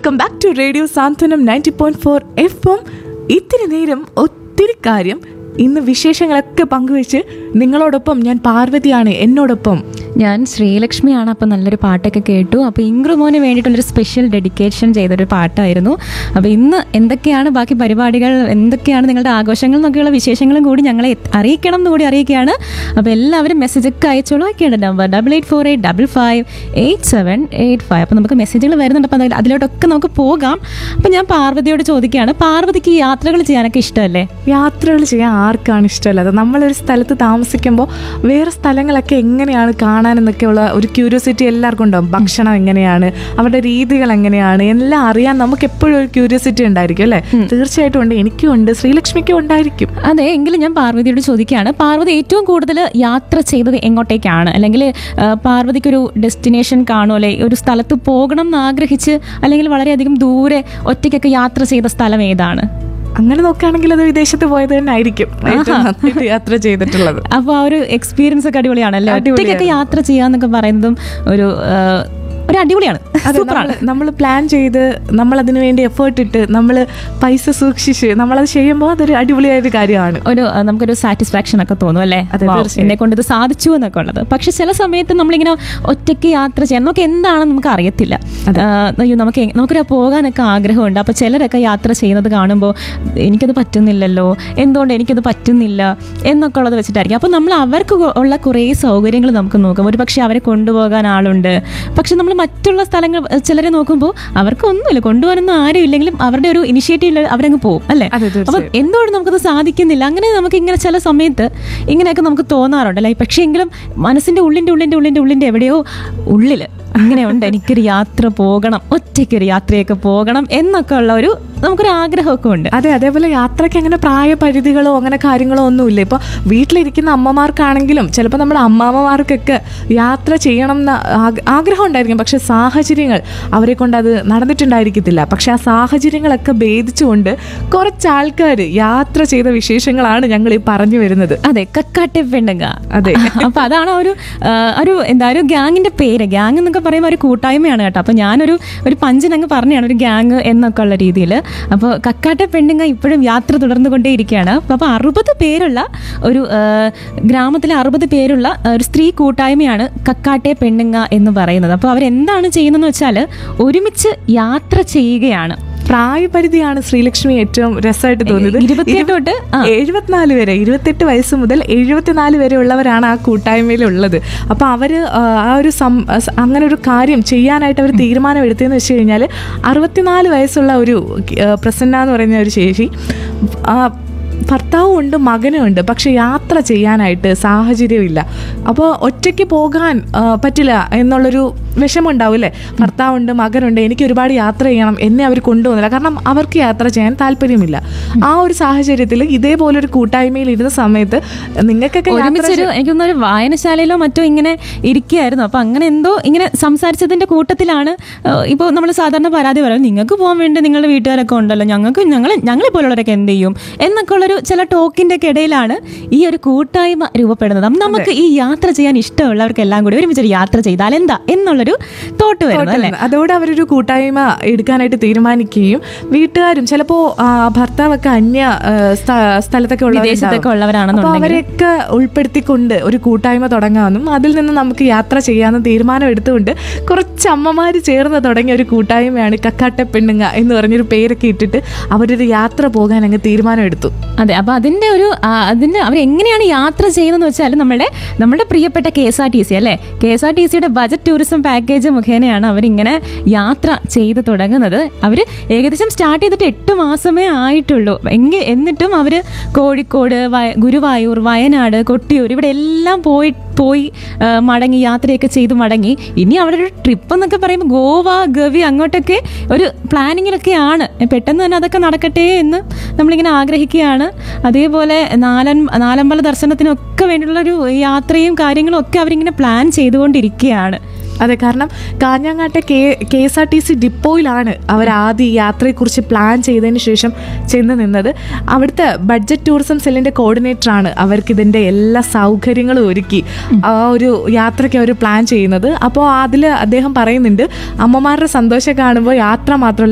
Welcome back to radio Santhwanam ninety point four F M ഇത്തിരി നേരം ഒത്തിരി കാര്യം ഇന്ന് വിശേഷങ്ങളൊക്കെ പങ്കുവെച്ച് നിങ്ങളോടൊപ്പം ഞാൻ പാർവതിയാണ് എന്നോടൊപ്പം ഞാൻ ശ്രീലക്ഷ്മിയാണ് അപ്പോൾ നല്ലൊരു പാട്ടൊക്കെ കേട്ടു അപ്പോൾ ഇങ്ക്രുമോന് വേണ്ടിയിട്ടുള്ളൊരു സ്പെഷ്യൽ ഡെഡിക്കേഷൻ ചെയ്തൊരു പാട്ടായിരുന്നു അപ്പോൾ ഇന്ന് എന്തൊക്കെയാണ് ബാക്കി പരിപാടികൾ എന്തൊക്കെയാണ് നിങ്ങളുടെ ആഘോഷങ്ങൾ എന്നൊക്കെയുള്ള വിശേഷങ്ങളും കൂടി ഞങ്ങളെ അറിയിക്കണം എന്ന് കൂടി അറിയിക്കുകയാണ് അപ്പോൾ എല്ലാവരും മെസ്സേജൊക്കെ അയച്ചോളൂ ഒക്കെയാണ് number double eight four eight double five eight seven eight five അപ്പോൾ നമുക്ക് മെസ്സേജുകൾ വരുന്നുണ്ട് അപ്പോൾ അതിൽ- അതിലോട്ടൊക്കെ നമുക്ക് പോകാം അപ്പോൾ ഞാൻ പാർവതിയോട് ചോദിക്കുകയാണ് പാർവതിക്ക് ഈ യാത്രകൾ ചെയ്യാനൊക്കെ ഇഷ്ടമല്ലേ യാത്രകൾ ചെയ്യാൻ ആർക്കാണ് ഇഷ്ടമല്ലാതെ നമ്മളൊരു സ്ഥലത്ത് താമസിക്കുമ്പോൾ വേറെ സ്ഥലങ്ങളൊക്കെ എങ്ങനെയാണ് കാണാനെന്നൊക്കെയുള്ള ഒരു ക്യൂരിയോസിറ്റി എല്ലാവർക്കും ഉണ്ടാവും ഭക്ഷണം എങ്ങനെയാണ് അവരുടെ രീതികൾ എങ്ങനെയാണ് എല്ലാം അറിയാൻ നമുക്ക് എപ്പോഴും ഒരു ക്യൂരിയോസിറ്റി ഉണ്ടായിരിക്കും അല്ലേ തീർച്ചയായിട്ടും ഉണ്ട് എനിക്കും ഉണ്ട് ശ്രീലക്ഷ്മിക്കും ഉണ്ടായിരിക്കും അതെ എങ്കിലും ഞാൻ പാർവതിയോട് ചോദിക്കുകയാണ് പാർവതി ഏറ്റവും കൂടുതൽ യാത്ര ചെയ്തത് എങ്ങോട്ടേക്കാണ് അല്ലെങ്കിൽ ആ, പാർവതിക്കൊരു ഡെസ്റ്റിനേഷൻ കാണുമല്ലേ ഒരു സ്ഥലത്ത് പോകണം എന്ന് ആഗ്രഹിച്ച് അല്ലെങ്കിൽ വളരെയധികം ദൂരെ ഒറ്റയ്ക്കൊക്കെ യാത്ര ചെയ്ത സ്ഥലം ഏതാണ് അങ്ങനെ നോക്കുകയാണെങ്കിൽ അത് വിദേശത്ത് പോയത് തന്നെ ആയിരിക്കും ഏറ്റവും നന്നായിട്ട് യാത്ര ചെയ്തിട്ടുള്ളത് അപ്പോൾ ആ ഒരു എക്സ്പീരിയൻസ് ഒക്കെ അടിപൊളിയാണല്ലേ ഒറ്റയ്ക്കൊക്കെ യാത്ര ചെയ്യാന്നൊക്കെ പറയുന്നതും ഒരു ആ, ഒരു അടിപൊളിയാണ് സൂപ്പറാണ് നമ്മൾ പ്ലാൻ ചെയ്ത് നമ്മൾ അതിനു വേണ്ടി എഫേർട്ട് ഇട്ട് നമ്മൾ പൈസ സൂക്ഷിച്ച് നമ്മളത് ചെയ്യുമ്പോൾ അതൊരു അടിപൊളിയായ ഒരു കാര്യമാണ് ഒരു ആ, നമുക്കൊരു സാറ്റിസ്ഫാക്ഷൻ ഒക്കെ തോന്നും അല്ലേ അതെ, Wow, തീർച്ചയായും. എന്നെ കൊണ്ട് ഇത് സാധിച്ചു എന്നൊക്കെ ഉള്ളത് പക്ഷെ ചില സമയത്ത് നമ്മളിങ്ങനെ ഒറ്റയ്ക്ക് യാത്ര ചെയ്യാൻ നമുക്ക് എന്താണെന്ന് നമുക്ക് അറിയത്തില്ല ആ, അയ്യോ നമുക്ക് എ- നമുക്കൊരു പോകാനൊക്കെ ആഗ്രഹമുണ്ട് അപ്പോൾ ചിലരൊക്കെ യാത്ര ചെയ്യുന്നത് കാണുമ്പോൾ എനിക്കത് പറ്റുന്നില്ലല്ലോ എന്തുകൊണ്ട് എനിക്കത് പറ്റുന്നില്ല എന്നൊക്കെ ഉള്ളത് വെച്ചിട്ടായിരിക്കും അപ്പോൾ നമ്മൾ അവർക്ക് കൊ- ഉള്ള കുറേ സൗകര്യങ്ങൾ നമുക്ക് നോക്കാം ഒരു പക്ഷേ അവരെ കൊണ്ടുപോകാൻ ആളുണ്ട് പക്ഷെ നമ്മൾ മറ്റുള്ള സ്ഥലങ്ങൾ ചിലരെ നോക്കുമ്പോൾ അവർക്ക് ഒന്നുമില്ല കൊണ്ടുപോകാനൊന്നും ആരും ഇല്ലെങ്കിലും അവരുടെ ഒരു ഇനിഷ്യേറ്റീവ് അവരങ്ങ് പോകും അല്ലേ അതെ, തീർച്ചയായും. അപ്പം എന്തുകൊണ്ട് നമുക്കത് സാധിക്കുന്നില്ല അങ്ങനെ നമുക്ക് ഇങ്ങനെ ചില സമയത്ത് ഇങ്ങനെയൊക്കെ നമുക്ക് തോന്നാറുണ്ടല്ലേ പക്ഷേ എങ്കിലും മനസ്സിന്റെ ഉള്ളിന്റെ ഉള്ളിന്റെ ഉള്ളിന്റെ ഉള്ളിന്റെ എവിടെയോ ഉള്ളില് ഇങ്ങനെ ഉണ്ട് എനിക്കൊരു യാത്ര പോകണം ഒറ്റയ്ക്കൊരു യാത്രയൊക്കെ പോകണം എന്നൊക്കെ ഉള്ള ഒരു നമുക്കൊരു ആഗ്രഹമൊക്കെ ഉണ്ട് അതെ അതേപോലെ യാത്രയ്ക്ക് അങ്ങനെ പ്രായപരിധികളോ അങ്ങനെ കാര്യങ്ങളോ ഒന്നുമില്ല ഇപ്പോൾ വീട്ടിലിരിക്കുന്ന അമ്മമാർക്കാണെങ്കിലും ചിലപ്പോൾ നമ്മുടെ അമ്മാമ്മമാർക്കൊക്കെ യാത്ര ചെയ്യണം എന്ന് ആഗ്- ആഗ്രഹം ഉണ്ടായിരിക്കും പക്ഷെ സാഹചര്യങ്ങൾ അവരെ കൊണ്ട് അത് നടന്നിട്ടുണ്ടായിരിക്കത്തില്ല പക്ഷെ ആ സാഹചര്യങ്ങളൊക്കെ ഭേദിച്ചുകൊണ്ട് കുറച്ച് ആൾക്കാർ യാത്ര ചെയ്ത വിശേഷങ്ങളാണ് ഞങ്ങൾ ഈ പറഞ്ഞു വരുന്നത് അതെ കക്കാട്ടെ പെണ്ണുങ്ങ അതെ. അപ്പൊ അതാണ് ഒരു ആ, ഒരു എന്താ ഒരു ഗ്യാങ്ങിന്റെ പേര് ഗ്യാങ് എന്നൊക്കെ പറയുമ്പോൾ ഒരു കൂട്ടായ്മയാണ് കേട്ടോ അപ്പൊ ഞാനൊരു ഒരു പഞ്ചിനങ്ങ് പറഞ്ഞാണ് ഒരു ഗ്യാങ് എന്നൊക്കെ ഉള്ള രീതിയിൽ അപ്പോൾ കക്കാട്ടെ പെണ്ണുങ്ങ ഇപ്പോഴും യാത്ര തുടർന്നുകൊണ്ടേ ഇരിക്കുകയാണ് അപ്പോൾ അറുപത് പേരുള്ള ഒരു ആ, ഗ്രാമത്തിലെ അറുപത് പേരുള്ള ഒരു സ്ത്രീ കൂട്ടായ്മയാണ് കക്കാട്ടെ പെണ്ണുങ്ങ എന്ന് പറയുന്നത് അപ്പോൾ അവരെന്താണ് ചെയ്യുന്നതെന്ന് വെച്ചാൽ ഒരുമിച്ച് യാത്ര ചെയ്യുകയാണ് പ്രായപരിധിയാണ് ശ്രീലക്ഷ്മി ഏറ്റവും രസമായിട്ട് തോന്നിയത് ഇരുപത്തിയെട്ട് തൊട്ട് ആ. എഴുപത്തിനാല് വരെ ഇരുപത്തെട്ട് വയസ്സ് മുതൽ എഴുപത്തിനാല് വരെ ഉള്ളവരാണ് ആ കൂട്ടായ്മയിൽ ഉള്ളത് അപ്പോൾ അവർ ആ ഒരു സം അസ് അങ്ങനെ ഒരു കാര്യം ചെയ്യാനായിട്ട് അവർ തീരുമാനം എടുത്തതെന്ന് വെച്ച് കഴിഞ്ഞാൽ അറുപത്തിനാല് വയസ്സുള്ള ഒരു ആ, പ്രസന്ന എന്ന് പറയുന്ന ഒരു ചേച്ചി ആ, ഭർത്താവും ഉണ്ട് മകനും ഉണ്ട് പക്ഷെ യാത്ര ചെയ്യാനായിട്ട് സാഹചര്യമില്ല അപ്പോൾ ഒറ്റയ്ക്ക് പോകാൻ ആ, പറ്റില്ല എന്നുള്ളൊരു വിഷമം ഉണ്ടാവും അല്ലേ ഭർത്താവുണ്ട് മകനുണ്ട് എനിക്ക് ഒരുപാട് യാത്ര ചെയ്യണം എന്നെ അവർ കൊണ്ടുപോകുന്നില്ല കാരണം അവർക്ക് യാത്ര ചെയ്യാൻ താല്പര്യമില്ല ആ ഒരു സാഹചര്യത്തിൽ ഇതേപോലെ ഒരു കൂട്ടായ്മയിൽ ഇരുന്ന സമയത്ത് നിങ്ങൾക്കൊക്കെ യാത്ര ഒരുമിച്ചൊരു എനിക്കൊന്നും ഒരു വായനശാലയിലോ മറ്റോ ഇങ്ങനെ ഇരിക്കുകയായിരുന്നു അപ്പൊ അങ്ങനെ എന്തോ ഇങ്ങനെ സംസാരിച്ചതിന്റെ കൂട്ടത്തിലാണ് ഇപ്പോൾ നമ്മൾ സാധാരണ പരാതി പറയാം നിങ്ങൾക്ക് പോകാൻ വേണ്ടി നിങ്ങളുടെ വീട്ടുകാരൊക്കെ ഉണ്ടല്ലോ ഞങ്ങൾക്ക് ഞങ്ങൾ ഞങ്ങളെ പോലുള്ളവരൊക്കെ എന്ത് ചെയ്യും എന്നൊക്കെ ഉള്ളൊരു ചില ടോക്കിന്റെ ഒക്കെ ഇടയിലാണ് ഈ ഒരു കൂട്ടായ്മ രൂപപ്പെടുന്നത് അപ്പം നമുക്ക് ഈ യാത്ര ചെയ്യാൻ ഇഷ്ടമുള്ളവർക്ക് എല്ലാം കൂടി ഒരുമിച്ചൊരു യാത്ര ചെയ്താൽ എന്താ എന്നുള്ളൊരു തോട്ട് വരുന്നത് അല്ലേ അതോടെ അവരൊരു കൂട്ടായ്മ എടുക്കാനായിട്ട് തീരുമാനിക്കുകയും വീട്ടുകാരും ചിലപ്പോ ആ, ഭർത്താവൊക്കെ അന്യ ആ, സ്ഥ- സ്ഥലത്തൊക്കെ ഉള്ളവരുണ്ടാവും. വിദേശത്തൊക്കെ അപ്പൊ ഉള്ളവരാണെന്നുണ്ടെങ്കിൽ അവരെയൊക്കെ ഉൾപ്പെടുത്തിക്കൊണ്ട് ഒരു കൂട്ടായ്മ തുടങ്ങാമെന്നും അതിൽ നിന്ന് നമുക്ക് യാത്ര ചെയ്യാമെന്നും തീരുമാനം എടുത്തുകൊണ്ട് കുറച്ച് അമ്മമാർ ചേർന്ന് തുടങ്ങിയ ഒരു കൂട്ടായ്മയാണ് കക്കാട്ട പെണ്ണുങ്ങ എന്ന് പറഞ്ഞൊരു പേരൊക്കെ ഇട്ടിട്ട് അവരൊരു യാത്ര പോകാൻ അങ്ങ് തീരുമാനം എടുത്തു അതെ അപ്പൊ അതിന്റെ ഒരു ആ, അതിന്റെ അവർ എങ്ങനെയാണ് യാത്ര ചെയ്യുന്നതെന്ന് വെച്ചാൽ നമ്മുടെ നമ്മുടെ പ്രിയപ്പെട്ട K S R T C അല്ലെ കെ എസ് ആർ ടി സിയുടെ ബജറ്റ് ടൂറിസം പാക്കേജ് മുഖേനയാണ് അവരിങ്ങനെ യാത്ര ചെയ്ത് തുടങ്ങുന്നത് അവർ ഏകദേശം സ്റ്റാർട്ട് ചെയ്തിട്ട് എട്ട് മാസമേ ആയിട്ടുള്ളൂ എങ്കിൽ എന്നിട്ടും അവർ കോഴിക്കോട് വയ- ഗുരുവായൂർ വയനാട് കൊട്ടിയൂർ ഇവിടെ എല്ലാം പോയി പോയി ആ, മടങ്ങി യാത്രയൊക്കെ ചെയ്ത് മടങ്ങി ഇനി അവിടെ ഒരു ട്രിപ്പ് എന്നൊക്കെ പറയുമ്പോൾ ഗോവ ഗവി അങ്ങോട്ടൊക്കെ ഒരു പ്ലാനിങ്ങിലൊക്കെയാണ് പെട്ടെന്ന് തന്നെ അതൊക്കെ നടക്കട്ടെ എന്ന് നമ്മളിങ്ങനെ ആഗ്രഹിക്കുകയാണ് അതേപോലെ നാലൻ നാലമ്പല ദർശനത്തിനൊക്കെ വേണ്ടിയുള്ള ഒരു യാത്രയും കാര്യങ്ങളും ഒക്കെ അവരിങ്ങനെ പ്ലാൻ ചെയ്തുകൊണ്ടിരിക്കുകയാണ് അതെ കാരണം കാഞ്ഞങ്ങാട്ടെ K K S R T C ഡിപ്പോയിലാണ് അവർ ആദ്യം ഈ യാത്രയെക്കുറിച്ച് പ്ലാൻ ചെയ്തതിന് ശേഷം ചെന്ന് നിന്നത് അവിടുത്തെ ബഡ്ജറ്റ് ടൂറിസം സെല്ലിൻ്റെ കോർഡിനേറ്ററാണ് അവർക്ക് ഇതിൻ്റെ എല്ലാ സൗകര്യങ്ങളും ഒരുക്കി ആ ഒരു യാത്രയ്ക്ക് അവർ പ്ലാൻ ചെയ്യുന്നത് അപ്പോൾ അതിൽ അദ്ദേഹം പറയുന്നുണ്ട് അമ്മമാരുടെ സന്തോഷം കാണുമ്പോൾ യാത്ര മാത്രമല്ല